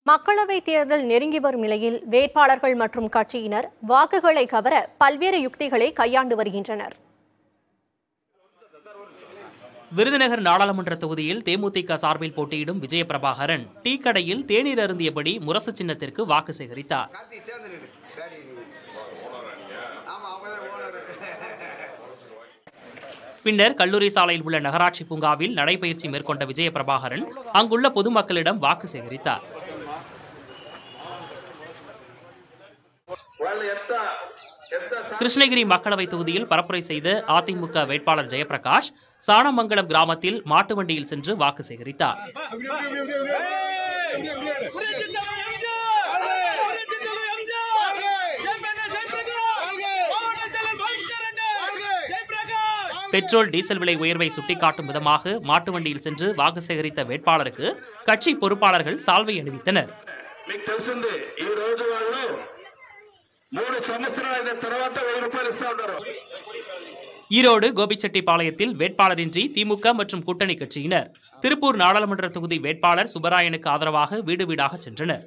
மக்களவை தேர்தல் நெருங்கி வரும் நிலையில் வேட்பாளர்கள் மற்றும் கட்சியினர் வாக்குகளை கவர பல்வேறு யுக்திகளை கையாண்டு வருகின்றனர் விருதுநகர் நாடாளுமன்ற தொகுதியில் தேமுதிக சார்பில் போட்டியிடும் விஜயபிரபாகரன் டீ கடையில் தேநீர் அருந்தியபடி முரசு சின்னத்திற்கு வாக்கு சேகரித்தார் கார்த்தி சேர்ந்து நில்லு டேடி நீ ஆமா அவங்க தான் ஓனர் பின்னர் கல்லூரி சாலையில் உள்ள நகராட்சி பூங்காவில் நடைபயிற்சி மேற்கொண்ட விஜயபிரபாகரன் அங்குள்ள பொதுமக்களிடம் வாக்கு சேகரித்தார் கிருஷ்ணகிரி மக்களவை தொகுதியில் பரப்புரை செய்த அதிமுக வேட்பாளர் ஜெயபிரகாஷ் சாணமங்கலம் கிராமத்தில் மாட்டு வண்டியில் சென்று வாக்கு சேகரித்தார் பெட்ரோல் டீசல் விலை உயர்வை சுட்டிக்காட்டும் விதமாக மாட்டு வண்டியில் சென்று வாக்கு சேகரித்த வேட்பாளருக்கு கட்சி பொறுப்பாளர்கள் சால்வை அணிவித்தனர் మీకు తెలిసింది ఈ రోజు వాళ్ళు మూడు సంవత్సరాలు అయిన తర్వాత వెయ్యి రూపాయలు ఇస్తా ఉన్నారు ஈரோடு கோபிச்செட்டிப்பாளையத்தில் வேட்பாளரின்றி திமுக மற்றும் கூட்டணி கட்சியினர் திருப்பூர் நாடாளுமன்ற தொகுதி வேட்பாளர் சுப்பராயனுக்கு ஆதரவாக வீடு வீடாக சென்றனர்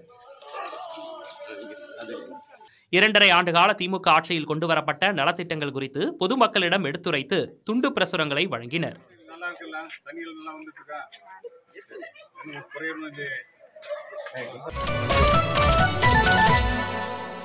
இரண்டரை ஆண்டுகால திமுக ஆட்சியில் கொண்டுவரப்பட்ட நலத்திட்டங்கள் குறித்து பொதுமக்களிடம் எடுத்துரைத்து துண்டு பிரசுரங்களை வழங்கினர் நல்லா இருக்குல்ல தண்ணிகள் நல்லா வந்துட்டு இருக்கா குறையணும்